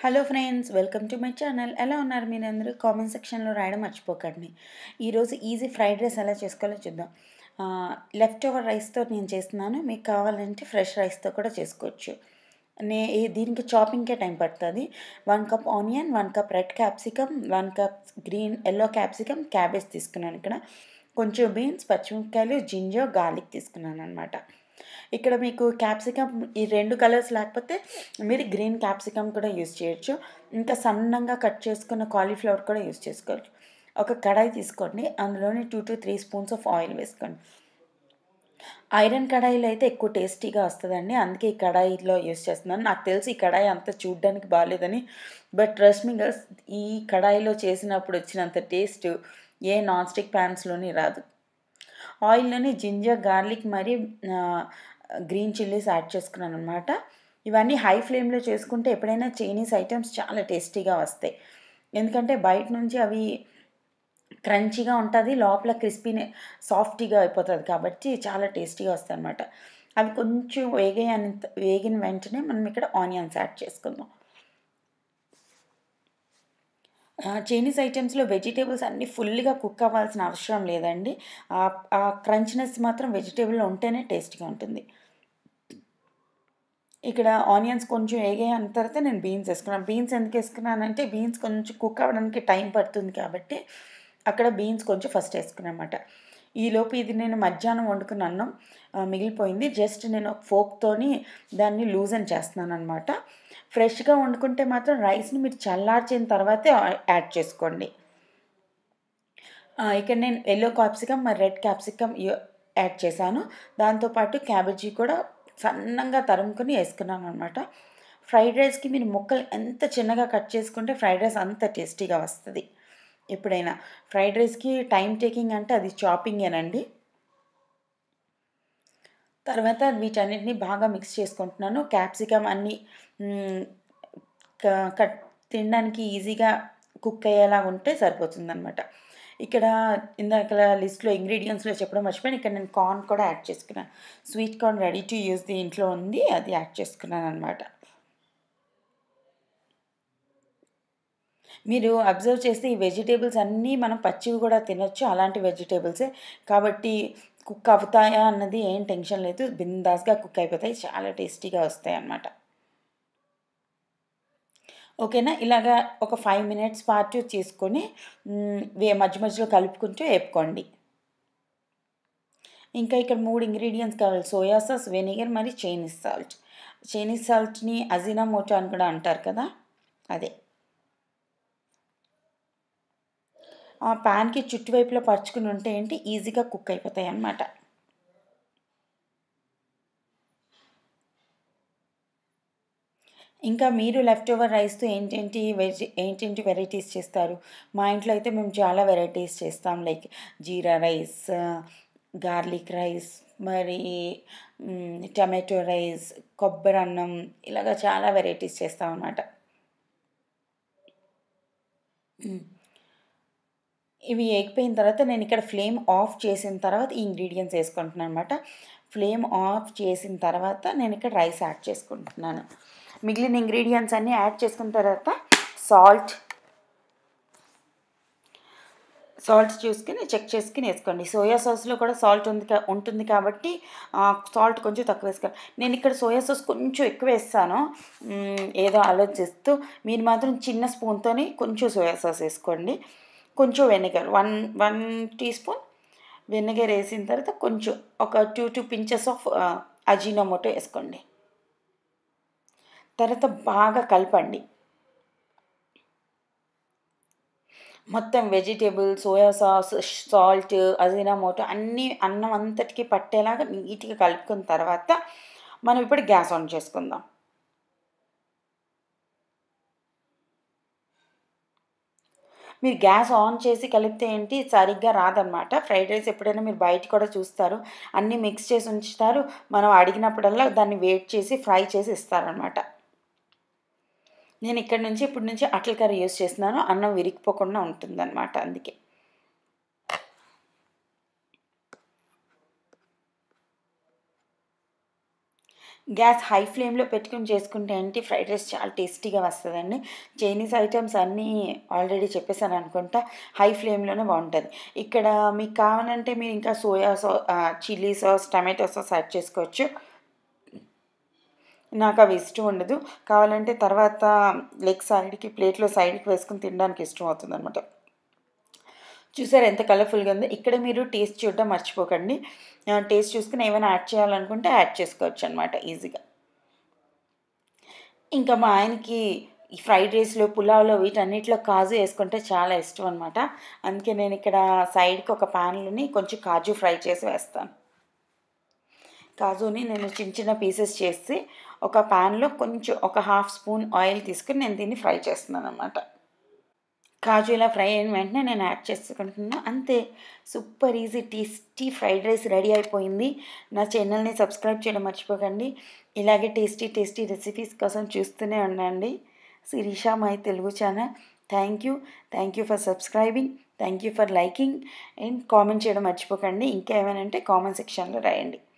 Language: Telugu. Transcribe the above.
Hello friends welcome to my channel ఎలా ఉన్నారు మీరు అందరూ కామెంట్ సెక్షన్లో రాయడం మర్చిపోకండి ఈరోజు ఈజీ ఫ్రైడ్ రైస్ ఎలా చేసుకోవాలో చూద్దాం లెఫ్ట్ ఓవర్ రైస్తో నేను చేస్తున్నాను మీకు కావాలంటే ఫ్రెష్ రైస్తో కూడా చేసుకోవచ్చు నే ఈ- దీనికి చాపింగ్కే టైం పడుతుంది one cup onion one cup red capsicum one cup green yellow capsicum cabbage తీసుకున్నాను ఇక్కడ కొంచెం బీన్స్ పచ్చిమిరపకాయలు జింజర్ గార్లిక్ తీసుకున్నాను అనమాట ఇక్కడ మీకు క్యాప్సికమ్ ఈ రెండు కలర్స్ లేకపోతే మీరు గ్రీన్ క్యాప్సికమ్ కూడా యూస్ చేయొచ్చు ఇంకా సన్నంగా కట్ చేసుకున్న కాలీఫ్లవర్ కూడా యూస్ చేసుకోవచ్చు ఒక కడాయి తీసుకోండి అందులోని two to three spoons of oil వేసుకోండి ఐరన్ కడాయిలో అయితే ఎక్కువ టేస్టీగా వస్తుందండి అందుకే ఈ కడాయిలో యూస్ చేస్తున్నాను నాకు తెలిసి ఈ కడాయి అంత చూడ్డానికి బాగాలేదని బట్ ట్రస్ట్ మీ గర్ల్స్ ఈ కడాయిలో చేసినప్పుడు వచ్చినంత టేస్ట్ ఏ నాన్ స్టిక్ ప్యాన్స్లోని రాదు ఆయిల్లోని జింజర్ గార్లిక్ మరియు గ్రీన్ చిల్లీస్ యాడ్ చేసుకున్నాను అనమాట ఇవన్నీ హై ఫ్లేమ్లో చేసుకుంటే ఎప్పుడైనా చైనీస్ ఐటమ్స్ చాలా టేస్టీగా వస్తాయి ఎందుకంటే బయట నుంచి అవి క్రంచీగా ఉంటుంది లోపల క్రిస్పీనే సాఫ్టీగా అయిపోతుంది కాబట్టి చాలా టేస్టీగా వస్తాయి అనమాట అవి కొంచెం వేగే వేగిన వెంటనే మనం ఇక్కడ ఆనియన్స్ యాడ్ చేసుకుందాం చైనీస్ ఐటమ్స్లో వెజిటేబుల్స్ అన్నీ ఫుల్గా కుక్ అవ్వాల్సిన అవసరం లేదండి ఆ క్రంచ్నెస్ మాత్రం వెజిటేబుల్లో ఉంటేనే టేస్ట్గా ఉంటుంది ఇక్కడ ఆనియన్స్ కొంచెం వేగాయన్న తర్వాత నేను బీన్స్ వేసుకున్నాను బీన్స్ ఎందుకు వేసుకున్నానంటే బీన్స్ కొంచెం కుక్ అవ్వడానికి టైం పడుతుంది కాబట్టి అక్కడ బీన్స్ కొంచెం ఫస్ట్ వేసుకున్నాను అనమాట ఈలోపు ఇది నేను మధ్యాహ్నం వండుకున్న అన్నం ఆ, మిగిలిపోయింది జస్ట్ నేను ఫోక్తోని దాన్ని లూజన్ చేస్తున్నాను అనమాట ఫ్రెష్గా వండుకుంటే మాత్రం రైస్ని మీరు చల్లార్చిన తర్వాతే ఆ- యాడ్ చేసుకోండి ఆ, ఇక్కడ నేను ఎల్లో క్యాప్సికమ్ మరి రెడ్ క్యాప్సికమ్ యో- యాడ్ చేశాను దాంతోపాటు క్యాబేజీ కూడా సన్నంగా తరుముకొని వేసుకున్నాను అనమాట ఫ్రైడ్ రైస్కి మీరు ముక్కలు ఎంత చిన్నగా కట్ చేసుకుంటే ఫ్రైడ్ రైస్ అంత టేస్టీగా వస్తుంది ఎప్పుడైనా ఫ్రైడ్ రైస్కి టైం టేకింగ్ అంటే అది చాపింగేనండి తర్వాత వీటన్నిటిని బాగా మిక్స్ చేసుకుంటున్నాను క్యాప్సికమ్ అన్నీ మ్, క- కట్ తినడానికి ఈజీగా కుక్ అయ్యేలా ఉంటే సరిపోతుందన్నమాట ఇక్కడ ఇందాక లిస్ట్లో ఇంగ్రీడియంట్స్లో చెప్పడం మర్చిపోయాను ఇక్కడ నేను కార్న్ కూడా యాడ్ చేసుకున్నాను sweet corn ready to use ది ఇంట్లో ఉంది అది యాడ్ చేసుకున్నాను అనమాట మీరు అబ్జర్వ్ చేస్తే ఈ వెజిటేబుల్స్ అన్నీ మనం పచ్చివి కూడా తినొచ్చు అలాంటి వెజిటేబుల్సే కాబట్టి కుక్ అవుతాయా అన్నది ఏం టెన్షన్ లేదు బిందాస్గా కుక్ అయిపోతాయి చాలా టేస్టీగా వస్తాయి అన్నమాట ఓకేనా ఇలాగా ఒక ఫైవ్ మినిట్స్ పాటు చేసుకొని మ్, వే- మధ్య మధ్యలో కలుపుకుంటూ వేపుకోండి ఇంకా ఇక్కడ మూడు ఇంగ్రీడియంట్స్ కావాలి సోయా సాస్ వెనిగర్ మరి చైనీస్ సాల్ట్ చైనీస్ సాల్ట్ని అజినా మోటో అని కూడా అంటారు కదా అదే ఆ ప్యాన్కి చుట్టువైపులో పరుచుకుని ఉంటే ఏంటి ఈజీగా కుక్ అయిపోతాయి అన్నమాట ఇంకా మీరు లెఫ్ట్ ఓవర్ రైస్తో ఏంటేంటి వెజ్ ఏంటేంటి వెరైటీస్ చేస్తారు మా ఇంట్లో అయితే మేము చాలా వెరైటీస్ చేస్తాం like jeera rice garlic rice మరి మ్, టమాటో రైస్ కొబ్బరి అన్నం ఇలాగ చాలా వెరైటీస్ చేస్తాం అన్నమాట మ్. ఇవి ఎగిపోయిన తర్వాత నేను ఇక్కడ ఫ్లేమ్ ఆఫ్ చేసిన తర్వాత ఈ ఇంగ్రీడియంట్స్ వేసుకుంటున్నాను అనమాట ఫ్లేమ్ ఆఫ్ చేసిన తర్వాత నేను ఇక్కడ రైస్ యాడ్ చేసుకుంటున్నాను మిగిలిన ఇంగ్రీడియంట్స్ అన్నీ యాడ్ చేసుకున్న తర్వాత సాల్ట్ సాల్ట్ చూసుకుని చెక్ చేసుకుని వేసుకోండి సోయా సాస్లో కూడా సాల్ట్ ఉంది కా- ఉంటుంది కాబట్టి సాల్ట్ కొంచెం తక్కువ వేసుకోండి నేను ఇక్కడ సోయా సాస్ కొంచెం ఎక్కువ వేస్తాను మ్, ఏదో ఆలోచిస్తూ మీరు మాత్రం చిన్న స్పూన్తోని కొంచెం సోయా సాస్ వేసుకోండి కొంచెం vinegar one one teaspoon vinegar వేసిన తర్వాత కొంచెం ఒక two two pinches of ajinomoto వేసుకోండి తర్వాత బాగా కలపండి మొత్తం vegetable soya sauce salt ajinomoto అన్నీ అన్నం అంతటికి పట్టేలాగా నీట్గా కలుపుకున్న తర్వాత మనం ఇప్పుడు గ్యాస్ ఆన్ చేసుకుందాం మీరు గ్యాస్ ఆన్ చేసి కలిపితే ఏంటి సరిగ్గా రాదనమాట ఫ్రైడ్ రైస్ ఎప్పుడైనా మీరు బయట కూడా చూస్తారు అన్నీ మిక్స్ చేసి ఉంచుతారు మనం అడిగినప్పుడల్లా దాన్ని వేట్ చేసి ఫ్రై చేసి ఇస్తారనమాట నేను ఇక్కడ నుంచి ఇప్పటి నుంచి అట్ల కర్రీ యూస్ చేస్తున్నాను అన్నం విరిగిపోకుండా ఉంటుందన్నమాట అందుకే గ్యాస్ హై ఫ్లేమ్లో పెట్టుకుని చేసుకుంటే ఏంటి ఫ్రైడ్ రైస్ చాలా టేస్టీగా వస్తుందండి చైనీస్ ఐటమ్స్ అన్నీ ఆల్రెడీ చెప్పేసాను అనుకుంటా హై ఫ్లేమ్లోనే బాగుంటుంది ఇక్కడ మీకు కావాలంటే మీరు ఇంకా soya so chilli sauce tomato sauce add చేసుకోవచ్చు నాకు అవి ఇష్టం ఉండదు కావాలంటే తర్వాత లెగ్ సైడ్కి ప్లేట్లో సైడ్కి వేసుకుని తినడానికి ఇష్టం అవుతుంది అనమాట చూసారు ఎంత కలర్ఫుల్గా ఉందో ఇక్కడ మీరు టేస్ట్ చూడడం మర్చిపోకండి టేస్ట్ చూసుకుని ఏమైనా యాడ్ చేయాలనుకుంటే యాడ్ చేసుకోవచ్చు అనమాట ఈజీగా ఇంకా మా ఆయనకి ఈ ఫ్రైడ్ రైస్లో పులావ్లో వీటన్నిటిలో కాజు వేసుకుంటే చాలా ఇష్టం అనమాట అందుకే నేను ఇక్కడ సైడ్కి ఒక ప్యాన్లోని కొంచెం కాజు ఫ్రై చేసి వేస్తాను కాజుని నేను చిన్న చిన్న పీసెస్ చేసి ఒక ప్యాన్లో కొంచెం ఒక హాఫ్ స్పూన్ ఆయిల్ తీసుకుని నేను దీన్ని ఫ్రై చేస్తున్నాను అనమాట కాజు ఇలా ఫ్రై అయిన వెంటనే నేను యాడ్ చేసుకుంటున్నాను అంతే super easy tasty fried rice ready అయిపోయింది నా ఛానల్ని సబ్స్క్రైబ్ చేయడం మర్చిపోకండి ఇలాగే టేస్టీ టేస్టీ రెసిపీస్ కోసం చూస్తూనే ఉండండి Shirisha my Telugu channel thank you thank you for subscribing thank you for liking and comment చేయడం మర్చిపోకండి ఇంకా ఏమైనా అంటే కామెంట్ సెక్షన్లో రాయండి